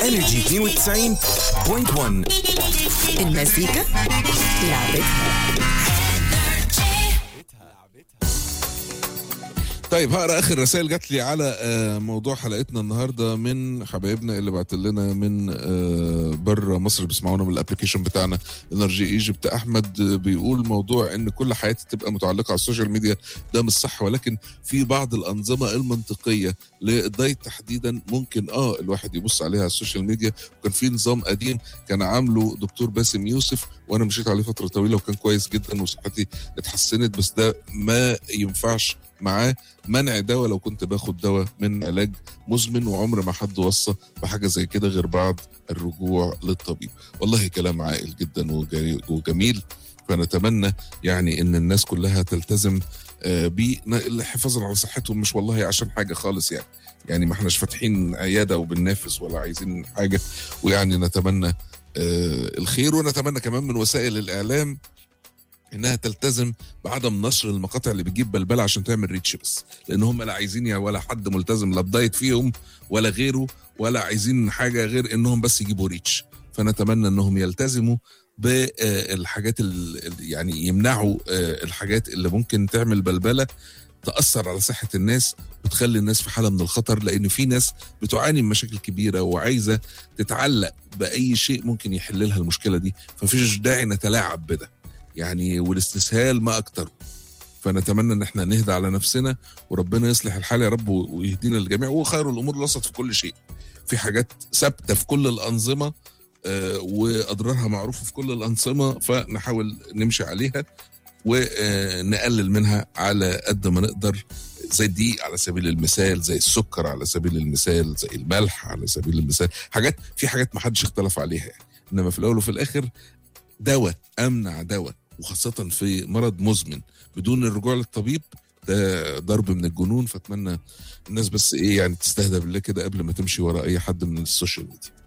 انرجي 92.1 المزيكا لعبتها طيب هقرا اخر رسائل جات لي على آه، موضوع حلقتنا النهارده من حبايبنا اللي بعت لنا من بره مصر بيسمعونا من الابلكيشن بتاعنا انرجي ايجيبت احمد آه، بيقول موضوع ان كل حياتي تبقى متعلقه على السوشيال ميديا ده مش صح ولكن في بعض الانظمه المنطقيه للدايت تحديدا ممكن اه الواحد يبص عليها على السوشيال ميديا وكان في نظام قديم كان عامله دكتور باسم يوسف وانا مشيت عليه فتره طويله وكان كويس جدا وصحتي اتحسنت بس ده ما ينفعش معاه منع دواء لو كنت باخد دواء من علاج مزمن وعمر ما حد وصى بحاجه زي كده غير بعد الرجوع للطبيب والله كلام عاقل جدا وجري- وجميل فنتمنى يعني ان الناس كلها تلتزم آه، بالحفاظ على صحتهم مش والله عشان حاجه خالص يعني يعني ما احناش فاتحين عياده وبننافس ولا عايزين حاجه ويعني نتمنى آه، الخير ونتمنى كمان من وسائل الاعلام انها تلتزم بعدم نشر المقاطع اللي بتجيب بلبله عشان تعمل ريتش بس لان هم لا عايزين يا ولا حد ملتزم لا بدايت فيهم ولا غيره ولا عايزين حاجه غير انهم بس يجيبوا ريتش فنتمنى انهم يلتزموا بالحاجات ال- ال- يعني يمنعوا آه، الحاجات اللي ممكن تعمل بلبله تاثر على صحه الناس وتخلي الناس في حاله من الخطر لان في ناس بتعاني من مشاكل كبيره وعايزه تتعلق باي شيء ممكن يحل لها المشكله دي فمفيش داعي نتلاعب بده يعني والاستسهال ما اكتره فنتمنى ان احنا نهدى على نفسنا وربنا يصلح الحال يا رب ويهدينا الجميع وخير الامور الوسط في كل شيء في حاجات ثابته في كل الانظمه آه، واضرارها معروفه في كل الانظمه فنحاول نمشي عليها ونقلل منها على قد ما نقدر زي الدقيق على سبيل المثال زي السكر على سبيل المثال زي الملح على سبيل المثال حاجات في حاجات ما حدش اختلف عليها يعني. انما في الاول وفي الاخر دواء امنع دواء وخاصه في مرض مزمن بدون الرجوع للطبيب ده ضرب من الجنون فاتمنى الناس بس ايه يعني تستهدى بالله كده قبل ما تمشي ورا اي حد من السوشيال ميديا